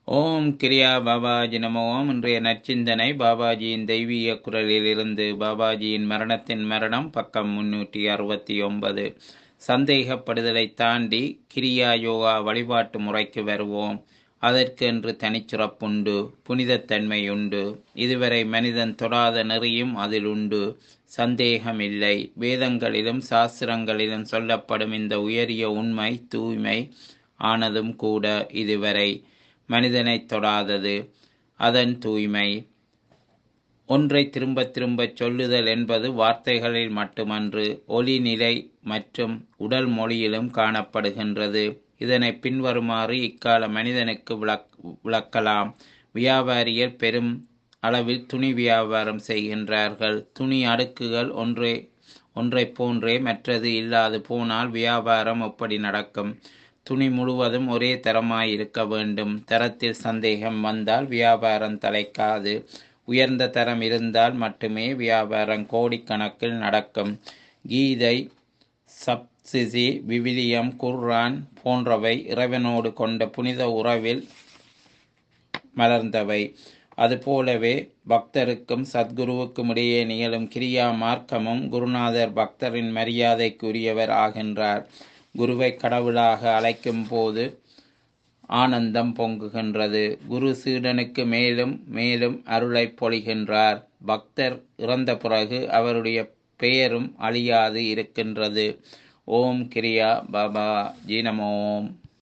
ஓம் கிரியா பாபாஜி நம ஓம் இன்றைய நற்சிந்தனை பாபாஜியின் தெய்வீக குரலிலிருந்து பாபாஜியின் மரணத்தின் மரணம் பக்கம் முன்னூற்றி அறுபத்தி ஒன்பது சந்தேகப்படுதலை தாண்டி கிரியா யோகா வழிபாட்டு முறைக்கு வருவோம் அதற்கென்று தனிச்சிறப்புண்டு புனிதத்தன்மை உண்டு இதுவரை மனிதன் தொடாத நெறியும் அதில் உண்டு சந்தேகம் இல்லை வேதங்களிலும் சாஸ்திரங்களிலும் சொல்லப்படும் இந்த உயரிய உண்மை தூய்மை ஆனதும் கூட இதுவரை மனிதனை தொடாதது அதன் தூய்மை ஒன்றை திரும்ப திரும்ப சொல்லுதல் என்பது வார்த்தைகளில் மட்டுமன்று ஒலி நிலை மற்றும் உடல் மொழியிலும் காணப்படுகின்றது இதனை பின்வருமாறு இக்கால மனிதனுக்கு விளக் விளக்கலாம் வியாபாரிகள் பெரும் அளவில் துணி வியாபாரம் செய்கின்றார்கள் துணி அடுக்குகள் ஒன்றே ஒன்றை போன்றே மற்றது இல்லாது போனால் வியாபாரம் எப்படி நடக்கும் துணி முழுவதும் ஒரே தரமாய் இருக்க வேண்டும் தரத்தில் சந்தேகம் வந்தால் வியாபாரம் தலைக்காது உயர்ந்த தரம் இருந்தால் மட்டுமே வியாபாரம் கோடிக்கணக்கில் நடக்கும் கீதை சப்சிசி விவிலியம் குர்ஆன் போன்றவை இறைவனோடு கொண்ட புனித உறவில் மலர்ந்தவை அதுபோலவே பக்தருக்கும் சத்குருவுக்கும் இடையே நிகழும் கிரியா மார்க்கமும் குருநாதர் பக்தரின் மரியாதைக்குரியவர் ஆகின்றார் குருவை கடவுளாக அழைக்கும் போது ஆனந்தம் பொங்குகின்றது குரு சீடனுக்கு மேலும் மேலும் அருளை பொழிகின்றார் பக்தர் இறந்த பிறகு அவருடைய பெயரும் அழியாது இருக்கின்றது ஓம் கிரியா பாபா ஜீனமோம்